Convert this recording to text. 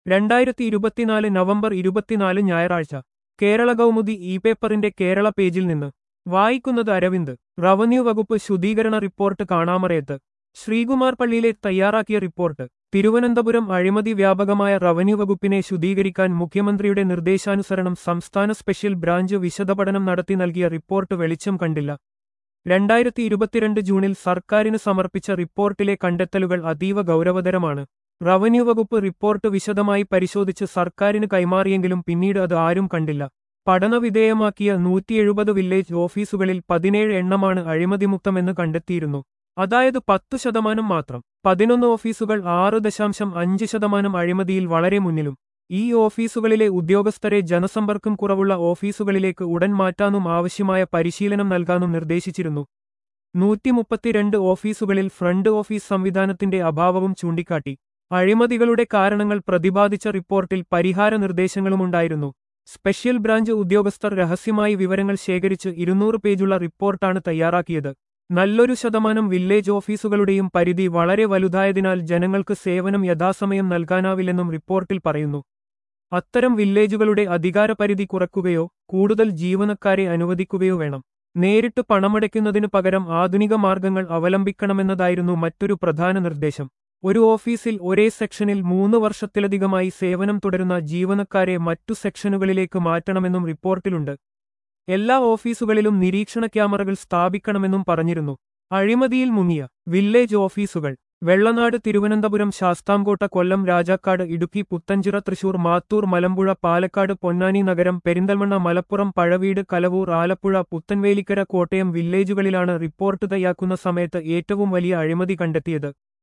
രണ്ടായിരത്തി ഇരുപത്തിനാല് നവംബർ ഇരുപത്തിനാല് ഞായറാഴ്ച കേരള കൗമുദി ഇ പേപ്പറിന്റെ കേരള പേജിൽ നിന്ന് വായിക്കുന്നത് അരവിന്ദ് റവന്യൂ വകുപ്പ് ശുദ്ധീകരണ റിപ്പോർട്ട് കാണാമറയത്ത് ശ്രീകുമാർ പള്ളിയിലെ തയ്യാറാക്കിയ റിപ്പോർട്ട് തിരുവനന്തപുരം അഴിമതി വ്യാപകമായ റവന്യൂ വകുപ്പിനെ ശുദ്ധീകരിക്കാൻ മുഖ്യമന്ത്രിയുടെ നിർദ്ദേശാനുസരണം സംസ്ഥാന സ്പെഷ്യൽ ബ്രാഞ്ച് വിശദപഠനം നടത്തി നൽകിയ റിപ്പോർട്ട് വെളിച്ചം കണ്ടില്ല രണ്ടായിരത്തി ഇരുപത്തിരണ്ട് ജൂണിൽ സർക്കാരിന് സമർപ്പിച്ച റിപ്പോർട്ടിലെ കണ്ടെത്തലുകൾ അതീവ ഗൗരവതരമാണ് റവന്യൂ വകുപ്പ് റിപ്പോർട്ട് വിശദമായി പരിശോധിച്ച് സർക്കാരിന് കൈമാറിയെങ്കിലും പിന്നീട് അത് ആരും കണ്ടില്ല പഠനവിധേയമാക്കിയ നൂറ്റിയെഴുപത് വില്ലേജ് ഓഫീസുകളിൽ പതിനേഴ് എണ്ണമാണ് അഴിമതിമുക്തമെന്ന് കണ്ടെത്തിയിരുന്നു അതായത് പത്തു ശതമാനം മാത്രം പതിനൊന്ന് ഓഫീസുകൾ ആറ് ദശാംശം അഞ്ച് ശതമാനം അഴിമതിയിൽ വളരെ മുന്നിലും ഈ ഓഫീസുകളിലെ ഉദ്യോഗസ്ഥരെ ജനസമ്പർക്കം കുറവുള്ള ഓഫീസുകളിലേക്ക് ഉടൻ മാറ്റാനും ആവശ്യമായ പരിശീലനം നൽകാനും നിർദ്ദേശിച്ചിരുന്നു നൂറ്റിമുപ്പത്തിരണ്ട് ഓഫീസുകളിൽ ഫ്രണ്ട് ഓഫീസ് സംവിധാനത്തിന്റെ അഭാവവും ചൂണ്ടിക്കാട്ടി അഴിമതികളുടെ കാരണങ്ങൾ പ്രതിപാദിച്ച റിപ്പോർട്ടിൽ പരിഹാര നിർദ്ദേശങ്ങളുമുണ്ടായിരുന്നു സ്പെഷ്യൽ ബ്രാഞ്ച് ഉദ്യോഗസ്ഥർ രഹസ്യമായി വിവരങ്ങൾ ശേഖരിച്ച് ഇരുന്നൂറ് പേജുള്ള റിപ്പോർട്ടാണ് തയ്യാറാക്കിയത് നല്ലൊരു ശതമാനം വില്ലേജ് ഓഫീസുകളുടെയും പരിധി വളരെ വലുതായതിനാൽ ജനങ്ങൾക്ക് സേവനം യഥാസമയം നൽകാനാവില്ലെന്നും റിപ്പോർട്ടിൽ പറയുന്നു അത്തരം വില്ലേജുകളുടെ അധികാരപരിധി കുറയ്ക്കുകയോ കൂടുതൽ ജീവനക്കാരെ അനുവദിക്കുകയോ വേണം നേരിട്ട് പണമടയ്ക്കുന്നതിനു പകരം ആധുനിക മാർഗങ്ങൾ അവലംബിക്കണമെന്നതായിരുന്നു മറ്റൊരു പ്രധാന നിർദ്ദേശം ഒരു ഓഫീസിൽ ഒരേ സെക്ഷനിൽ മൂന്ന് വർഷത്തിലധികമായി സേവനം തുടരുന്ന ജീവനക്കാരെ മറ്റു സെക്ഷനുകളിലേക്ക് മാറ്റണമെന്നും റിപ്പോർട്ടിലുണ്ട് എല്ലാ ഓഫീസുകളിലും നിരീക്ഷണ ക്യാമറകൾ സ്ഥാപിക്കണമെന്നും പറഞ്ഞിരുന്നു അഴിമതിയിൽ മുങ്ങിയ വില്ലേജ് ഓഫീസുകൾ വെള്ളനാട് തിരുവനന്തപുരം ശാസ്താംകോട്ട കൊല്ലം രാജാക്കാട് ഇടുക്കി പുത്തഞ്ചിറ തൃശൂർ മാത്തൂർ മലമ്പുഴ പാലക്കാട് പൊന്നാനി നഗരം പെരിന്തൽമണ്ണ മലപ്പുറം പഴവീട് കലവൂർ ആലപ്പുഴ പുത്തൻവേലിക്കര കോട്ടയം വില്ലേജുകളിലാണ് റിപ്പോർട്ട് തയ്യാക്കുന്ന സമയത്ത് ഏറ്റവും വലിയ അഴിമതി കണ്ടെത്തിയത്